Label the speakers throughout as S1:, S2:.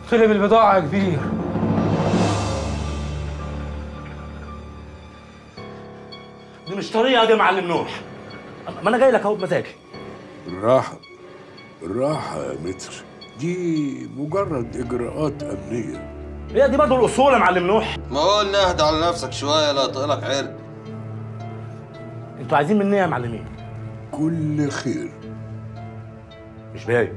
S1: طلب البضاعة يا كبير
S2: دي مش طريقه دي يا معلم نوح ما انا جاي لك اهو بمزاجي
S3: بالراحة بالراحة يا متر دي مجرد إجراءات أمنية
S2: هي دي برضه الاصول يا معلم نوح
S4: ما قلنا اهدى على نفسك شويه لا طقلك عرق
S2: انتوا عايزين مني إيه يا معلمين
S3: كل خير
S2: مش باين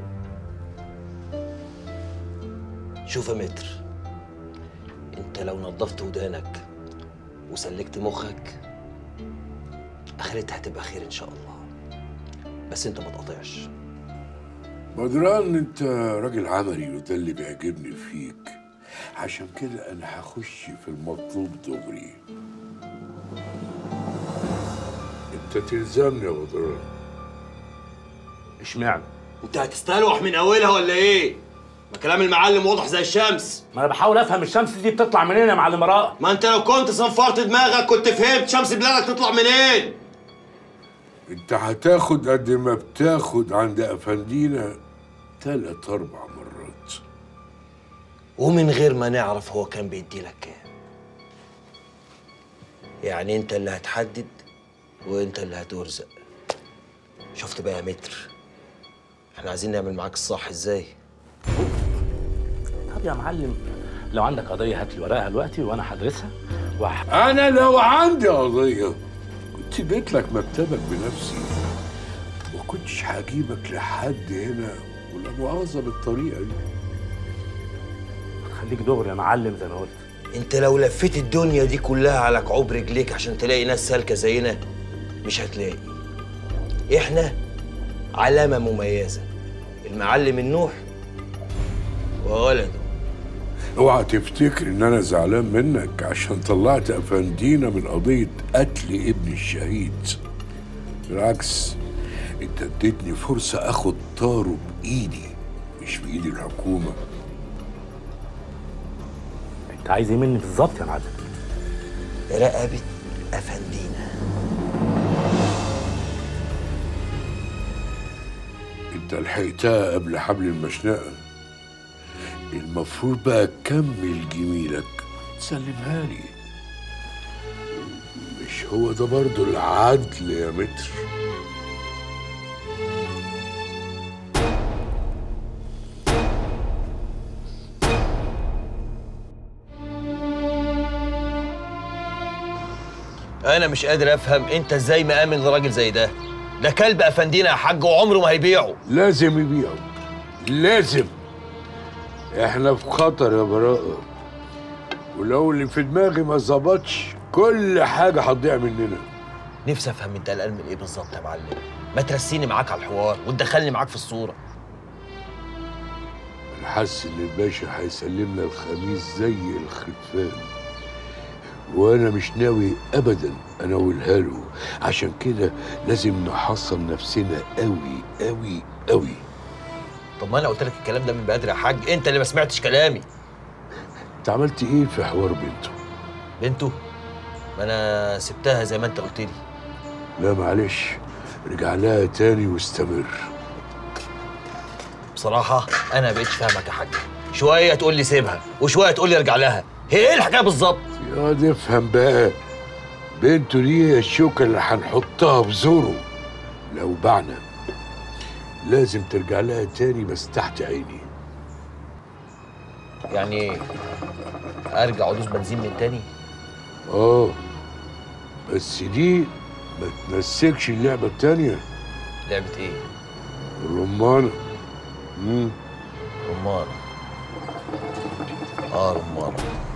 S5: شوف يا متر انت لو نظفت ودانك وسلكت مخك اخرتها هتبقى خير ان شاء الله بس انت ما تقاطعش
S3: بدران انت راجل عملي وده اللي بيعجبني فيك عشان كده انا هخش في المطلوب دغري انت تلزمني يا بدران
S2: اشمعنى
S4: انت هتستلوح من اولها ولا ايه ما كلام المعلم واضح زي الشمس
S2: ما انا بحاول افهم الشمس دي بتطلع منين يا معلم راء
S4: ما انت لو كنت صنفرت دماغك كنت فهمت شمس بلادك تطلع منين
S3: انت هتاخد قد ما بتاخد عند افندينا تلات اربع مرات
S5: ومن غير ما نعرف هو كان بيدي لك كام يعني انت اللي هتحدد وانت اللي هترزق شفت بقى يا متر احنا عايزين نعمل معاك الصح ازاي
S2: طب يا معلم لو عندك قضيه هات لي ورقها دلوقتي وانا هدرسها وهح...
S3: انا لو عندي قضيه كنت جيت لك مكتبك بنفسي ما كنتش هجيبك لحد هنا ولا مؤاخذه بالطريقه دي
S2: خليك دغري يا معلم زي ما قلت
S5: انت لو لفيت الدنيا دي كلها على كعوب رجليك عشان تلاقي ناس سالكه زينا مش هتلاقي احنا علامه مميزه المعلم النوح وولده
S3: اوعى تفتكر ان انا زعلان منك عشان طلعت افندينا من قضيه قتل ابن الشهيد بالعكس انت اديتني فرصه اخد طاره بايدي مش بايد الحكومه
S2: انت عايز ايه مني بالظبط يا معلم
S5: رقبه افندينا
S3: انت لحقتها قبل حبل المشنقه المفروض بقى تكمل جميلك تسلمها لي مش هو ده برضو العدل يا متر
S5: انا مش قادر افهم انت ازاي مآمن لراجل زي ده ده كلب افندينا يا حاج وعمره ما هيبيعه
S3: لازم يبيعوا لازم احنا في خطر يا براءة ولو اللي في دماغي ما ظبطش كل حاجة هتضيع مننا
S5: نفسي افهم انت قلقان من ايه بالظبط يا معلم ما ترسيني معاك على الحوار وتدخلني معاك في الصوره
S3: انا حاسس ان الباشا هيسلمنا الخميس زي الخرفان وانا مش ناوي ابدا اناولها له عشان كده لازم نحصن نفسنا قوي قوي قوي
S5: طب ما انا قلت لك الكلام ده من بدري يا حاج انت اللي ما سمعتش كلامي
S3: انت عملت ايه في حوار بنته
S5: بنته ما انا سبتها زي ما انت قلت لي
S3: لا معلش رجع لها تاني واستمر
S5: بصراحه انا ما بقتش فاهمك يا حاج شويه تقول لي سيبها وشويه تقول لي ارجع لها هي ايه الحكايه بالظبط
S3: يا دي افهم بقى بنته دي هي الشوكة اللي هنحطها في زوره لو بعنا لازم ترجع لها تاني بس تحت عيني
S5: يعني ارجع ادوس بنزين من تاني
S3: اه بس دي ما تنسكش اللعبة التانية
S5: لعبه ايه
S3: الرمانة مم.
S5: رمانه اه رمانه